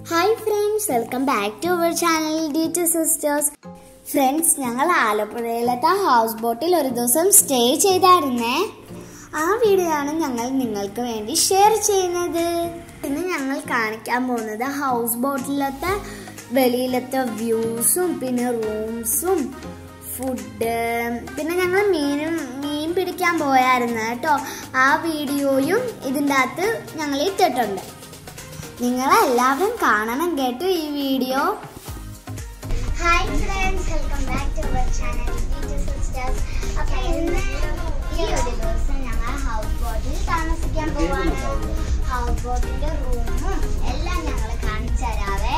Hi friends welcome back to our channel D two sisters friends ഞങ്ങൾ ആലപ്പുഴയിലത്തെ house ബോട്ടിൽ ഒരു ദിവസം സ്റ്റേ ചെയ്തായിരുന്നേ ആ വീഡിയോ ആണ് ഞങ്ങൾ നിങ്ങൾക്ക് വേണ്ടി ഷെയർ ചെയ്യുന്നത് ഇന്ന് ഞങ്ങൾ കാണിക്കാൻ പോകുന്നത് ഹൗസ് ബോട്ടിലത്തെ വെളിയിലത്തെ വ്യൂസും പിന്നെ റൂംസും ഫുഡ് പിന്നെ ഞങ്ങൾ മീനും മീൻ പിടിക്കാൻ പോയായിരുന്നു കേട്ടോ ആ വീഡിയോയും ഇതിൻ്റെ അകത്ത് ഞങ്ങൾ ഇട്ടിട്ടുണ്ട് നിങ്ങളെല്ലാവരും കാണണം കേട്ടോ ഈ video hi friends welcome back to our channel sisters അപ്പോൾ ഇന്ന് ഈ ഒരു ദിവസം ഞങ്ങൾ ഹൗസ് ബോട്ടിൽ താമസിക്കാൻ പോവാണ് ഹൗസ് ബോട്ടിന്റെ റൂമും എല്ലാം ഞങ്ങൾ കാണിച്ചു തരാവേ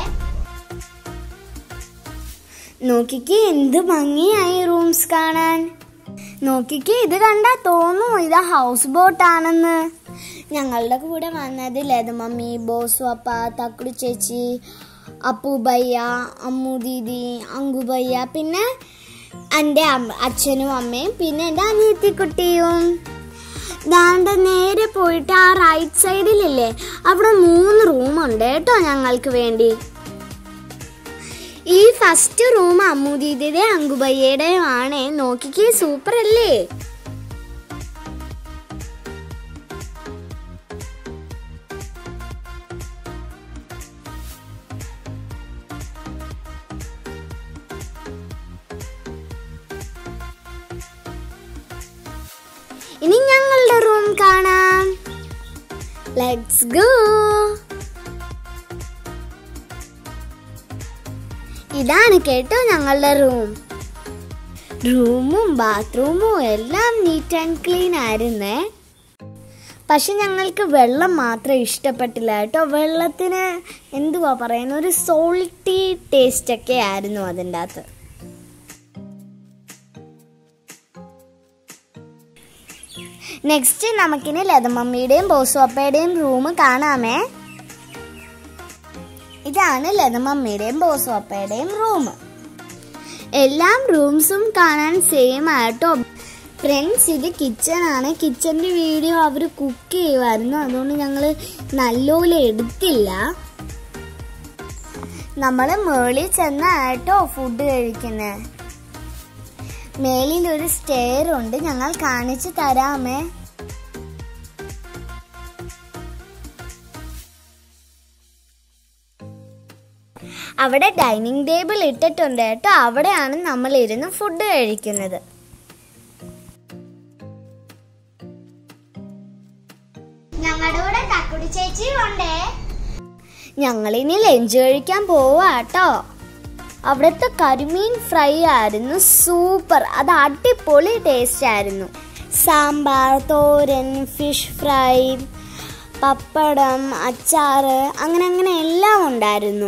നോക്കിക്ക് എന്ത് ഭംഗിയായി റൂംസ് കാണാൻ നോക്കിക്ക് ഇത് കണ്ടാ തോന്നും ഇത് ഹൗസ് ബോട്ടാണെന്ന് ഞങ്ങളുടെ കൂടെ വന്നത് ലതമമ്മി ബോസു അപ്പ തക്കുടി ചേച്ചി അപ്പുബയ്യ അമ്മു ദീദി അങ്കുബയ്യ പിന്നെ എൻ്റെ അമ്മ അച്ഛനും അമ്മയും പിന്നെ എൻ്റെ അനിയത്തിക്കുട്ടിയും ദാണ്ട നേരെ പോയിട്ട് ആ റൈറ്റ് സൈഡിലില്ലേ അവിടെ മൂന്ന് റൂമുണ്ട് കേട്ടോ ഞങ്ങൾക്ക് വേണ്ടി ഈ ഫസ്റ്റ് റൂം അമ്മുദീദിയുടെ അങ്കുബയ്യയുടെയും ആണ് നോക്കിക്കേ സൂപ്പർ അല്ലേ ഇനി ഞങ്ങളുടെ റൂം കാണാം ലെറ്റ്സ് ഗോ ഇതാണ് കേട്ടോ ഞങ്ങളുടെ റൂം റൂമും ബാത്റൂമും എല്ലാം നീറ്റ് ആൻഡ് ക്ലീൻ ആയിരുന്നേ പക്ഷെ ഞങ്ങൾക്ക് വെള്ളം മാത്രം ഇഷ്ടപ്പെട്ടില്ല കേട്ടോ വെള്ളത്തിന് എന്തുവാ പറയുന്ന ഒരു സോൾട്ടി ടേസ്റ്റ് ഒക്കെ ആയിരുന്നു അതിൻ്റെ അകത്ത് നെക്സ്റ്റ് നമുക്കിനി ലതമമ്മിയുടെയും ബോസുവപ്പയുടെയും റൂം കാണാമേ ഇതാണ് ലതമമ്മിയുടെയും ബോസുവപ്പയുടെയും റൂം എല്ലാം റൂംസും കാണാൻ സെയിം ആട്ടോ ഫ്രണ്ട്സ് ഇത് കിച്ചൺ ആണ് കിച്ചന്റെ വീഡിയോ അവർ കുക്ക് ചെയ്യുമായിരുന്നു അതുകൊണ്ട് ഞങ്ങൾ നല്ലപോലെ എടുത്തില്ല നമ്മൾ മേളിൽ ചെന്നാട്ടോ ഫുഡ് കഴിക്കുന്നത് മേളിൽ ഒരു സ്റ്റെയർ ഉണ്ട് ഞങ്ങൾ കാണിച്ചു തരാമേ അവിടെ ഡൈനിങ് ടേബിൾ ഇട്ടിട്ടുണ്ട് കേട്ടോ അവിടെയാണ് നമ്മൾ ഇരുന്ന് ഫുഡ് കഴിക്കുന്നത് ഞങ്ങളുടെ കൂടെ തക്കുടി ചേച്ചി ഉണ്ടേ ഞങ്ങൾ ഇനി ലഞ്ച് കഴിക്കാൻ പോവാ കേട്ടോ അവിടുത്തെ കരിമീൻ ഫ്രൈ ആയിരുന്നു സൂപ്പർ അത് അടിപൊളി ടേസ്റ്റ് ആയിരുന്നു സാമ്പാർ തോരൻ ഫിഷ് ഫ്രൈ പപ്പടം അച്ചാറ് അങ്ങനെ അങ്ങനെ എല്ലാം ഉണ്ടായിരുന്നു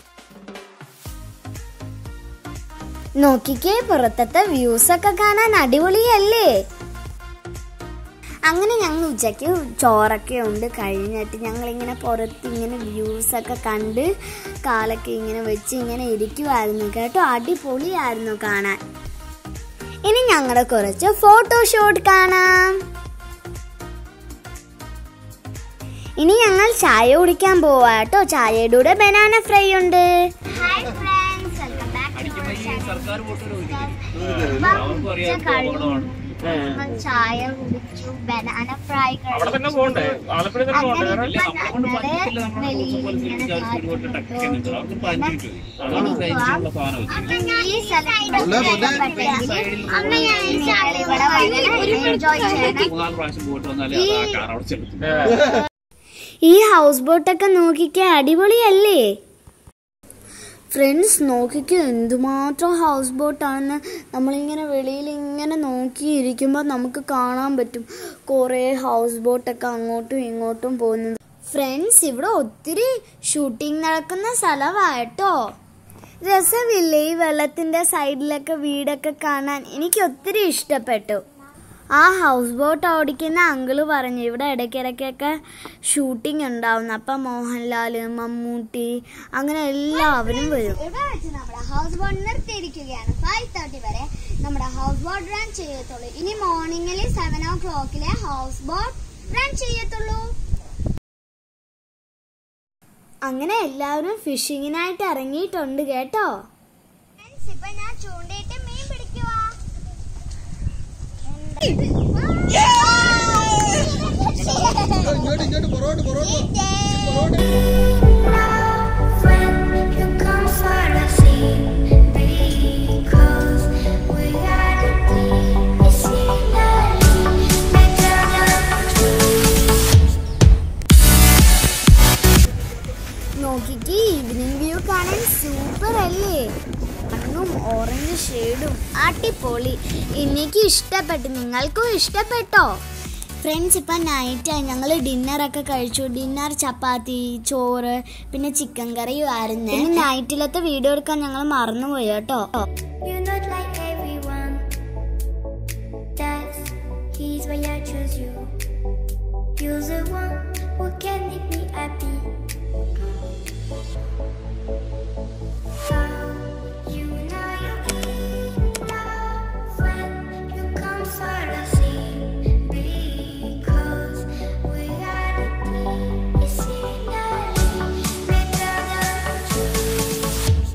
നോക്കിക്കേ പുറത്തത്തെ വ്യൂസ് ഒക്കെ കാണാൻ അടിപൊളിയല്ലേ അങ്ങനെ ഞങ്ങൾ ഉച്ചയ്ക്ക് ചോറൊക്കെ ഉണ്ട് കഴിഞ്ഞിട്ട് ഞങ്ങൾ ഇങ്ങനെ പുറത്ത് ഇങ്ങനെ വ്യൂസ് ഒക്കെ കണ്ട് കാലൊക്കെ ഇങ്ങനെ വെച്ച് ഇങ്ങനെ ഇരിക്കുമായിരുന്നു കേട്ടോ അടിപൊളിയായിരുന്നു കാണാൻ ഇനി ഞങ്ങളുടെ കുറച്ച് ഫോട്ടോഷൂട്ട് കാണാം ഇനി ഞങ്ങൾ ചായ കുടിക്കാൻ പോവാ കേട്ടോ ചായയുടെ കൂടെ ബനാന ഫ്രൈ ഉണ്ട് ഹായ് ഫ്രണ്ട്സ് വെൽക്കം ബാക്ക് സർക്കാർ അവർക്ക് അറിയാം അപകടമാണ് ചായ കുടിച്ചു ബനാന ഫ്രൈ അവിടെ തന്നെ പോകണ്ടേ ആലപ്പുഴ തന്നെ പോകണ്ടേ വേറെ ഇല്ല നമ്മളെ കൊണ്ട് പറ്റത്തില്ല നമ്മളെ ദിവസം പോലെ തിരിച്ച് ആഴ്ച ഒരുപാട് ടക്കൊക്കെ നിൽക്കണം അവർക്ക് പതിനഞ്ച് മിനിറ്റ് അതാണ് സൈൻസിനുള്ള സാധനം വെച്ചിരിക്കുന്നത് മൂന്നാല് പ്രാവശ്യം പോയിട്ട് വന്നാലേ അത് ആ കാർ അവിടെ ചെലുത്തും ഈ ഹൗസ് ബോട്ടൊക്കെ നോക്കിക്കേ അടിപൊളിയല്ലേ ഫ്രണ്ട്സ് നോക്കിക്കേ എന്തുമാത്രം ഹൗസ് ബോട്ടാണെന്ന് നമ്മളിങ്ങനെ വെളിയിൽ ഇങ്ങനെ നോക്കിയിരിക്കുമ്പോൾ നമുക്ക് കാണാൻ പറ്റും കുറേ ഹൗസ് ബോട്ടൊക്കെ അങ്ങോട്ടും ഇങ്ങോട്ടും പോകുന്നത് ഫ്രണ്ട്സ് ഇവിടെ ഒത്തിരി ഷൂട്ടിംഗ് നടക്കുന്ന സ്ഥലമാട്ടോ രസമില്ലേ ഈ വെള്ളത്തിൻ്റെ സൈഡിലൊക്കെ വീടൊക്കെ കാണാൻ എനിക്ക് ഒത്തിരി ഇഷ്ടപ്പെട്ടു ആ ഹൗസ് ബോട്ട് ഓടിക്കുന്ന അങ്കിള് പറഞ്ഞു ഇവിടെ ഇടയ്ക്കിടയ്ക്കൊക്കെ ഷൂട്ടിംഗ് ഉണ്ടാവുന്നു അപ്പം മോഹൻലാല് മമ്മൂട്ടി അങ്ങനെ എല്ലാവരും വരും ഇവിടെ വെച്ച് നമ്മുടെ ഹൗസ് ബോട്ട് നിർത്തിയിരിക്കുകയാണ് ഫൈവ് തേർട്ടി വരെ നമ്മുടെ ഹൗസ് ബോട്ട് റൺ ചെയ്യത്തുള്ളൂ ഇനി മോർണിംഗിൽ സെവൻ ഓ ക്ലോക്കിലെ ഹൗസ് ബോട്ട് റൺ ചെയ്യത്തുള്ളൂ അങ്ങനെ എല്ലാവരും ഫിഷിങ്ങിനായിട്ട് ഇറങ്ങിയിട്ടുണ്ട് കേട്ടോ ഫ്രണ്ട്സ് ഇപ്പൊ ഞാൻ ചൂണ്ടയിട്ട് മീൻ പിടിക്കുവാ ഇങ്ങോട്ട് ഇങ്ങോട്ട് പുറകോട്ട് പുറകോട്ട് നോക്കിക്ക് ഈവനിങ് വ്യൂ കാണാൻ സൂപ്പർ അല്ലേ മണ്ണും ഓറഞ്ച് ഷെയ്ഡും അടിപൊളി എനിക്ക് ഇഷ്ടപ്പെട്ടു നിങ്ങൾക്കും ഇഷ്ടപ്പെട്ടോ ഫ്രണ്ട്സ് ഇപ്പം നൈറ്റായി ഞങ്ങൾ ഡിന്നറൊക്കെ കഴിച്ചു ഡിന്നർ ചപ്പാത്തി ചോറ് പിന്നെ ചിക്കൻ കറിയും ആയിരുന്നു പിന്നെ നൈറ്റിലത്തെ വീഡിയോ എടുക്കാൻ ഞങ്ങൾ മറന്നുപോയി കേട്ടോ You're not like everyone. That's he's why I choose you. You're the one who can make me happy. How you know you're in love when you come for the sea. Because we are the key. It's finally better than truth.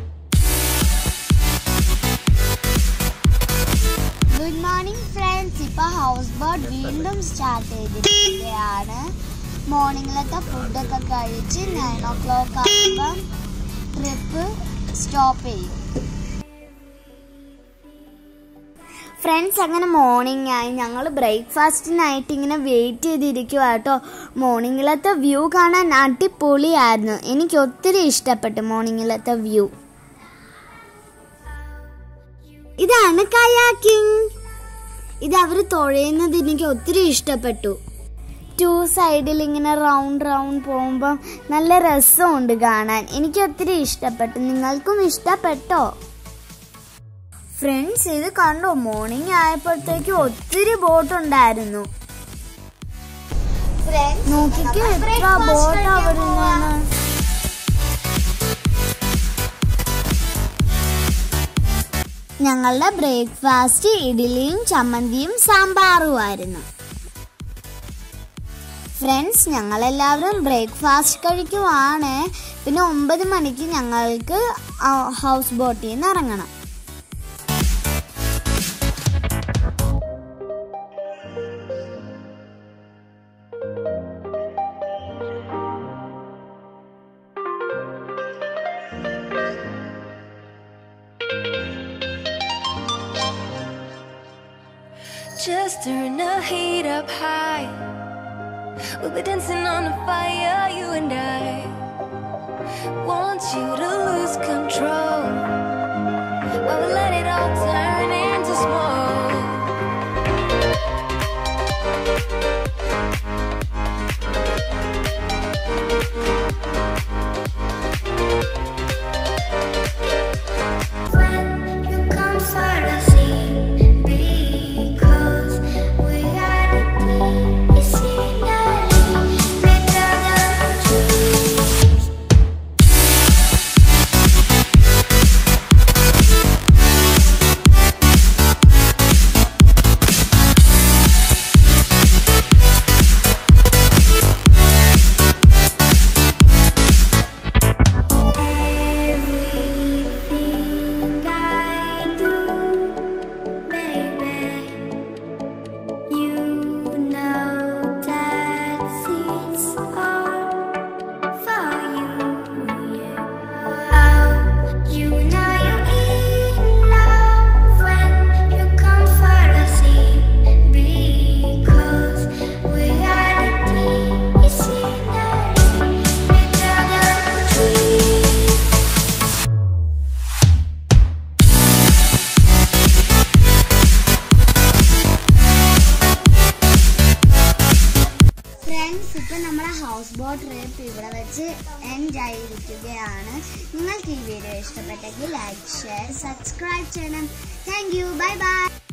Good morning friends ഇപ്പൊ house boat വീണ്ടും start ചെയ്തിരിക്കുകയാണ് മോർണിംഗിലത്തെ ഫുഡൊക്കെ കഴിച്ച് nine o'clock ആകുമ്പം trip stop ചെയ്യും friends അങ്ങനെ morning ആയി ഞങ്ങൾ ബ്രേക്ക്ഫാസ്റ്റിനായിട്ട് ഇങ്ങനെ വെയിറ്റ് ചെയ്തിരിക്കുക കേട്ടോ മോർണിംഗിലത്തെ വ്യൂ കാണാൻ അടിപൊളിയായിരുന്നു എനിക്ക് ഒത്തിരി ഇഷ്ടപ്പെട്ടു മോർണിംഗിലത്തെ വ്യൂ ഇതാണ് കയാക്കിംഗ് ഇത് അവർ തുഴയുന്നത് എനിക്ക് ഒത്തിരി ഇഷ്ടപ്പെട്ടു ടു സൈഡിൽ ഇങ്ങനെ റൗണ്ട് റൗണ്ട് പോകുമ്പം നല്ല രസമുണ്ട് കാണാൻ എനിക്ക് ഒത്തിരി ഇഷ്ടപ്പെട്ടു നിങ്ങൾക്കും ഇഷ്ടപ്പെട്ടോ ഫ്രണ്ട്സ് ഇത് കണ്ടോ മോർണിംഗ് ആയപ്പോഴത്തേക്ക് ഒത്തിരി ബോട്ട് ഉണ്ടായിരുന്നു നോക്കിക്കോ എത്ര ബോട്ടാ വരുന്നതാണ് ഞങ്ങളുടെ ബ്രേക്ക്ഫാസ്റ്റ് ഇഡ്ഡലിയും ചമ്മന്തിയും സാമ്പാറുമായിരുന്നു ഫ്രണ്ട്സ് ഞങ്ങളെല്ലാവരും ബ്രേക്ക്ഫാസ്റ്റ് കഴിക്കുവാണ് പിന്നെ ഒമ്പത് മണിക്ക് ഞങ്ങൾക്ക് ആ ഹൗസ് ബോട്ടിൽ നിന്ന് ഇറങ്ങണം Just turn the heat up high. We'll be dancing on the fire, you and I. Want you to lose control. While we let it all turn into smoke. When you come for the sea, because we are the key. It's finally better than truth. Everything I do, baby, you know that it's all for you. Oh, you know you're in love when you come for the sea, because we are the key. It's finally better than truth. Friends ഇപ്പം നമ്മുടെ house boat trip ഇവിടെ വെച്ച് end ആയിരിക്കുകയാണ് നിങ്ങൾക്ക് ഈ video ഇഷ്ടപ്പെട്ടെങ്കിൽ like share subscribe ചെയ്യണം thank you bye by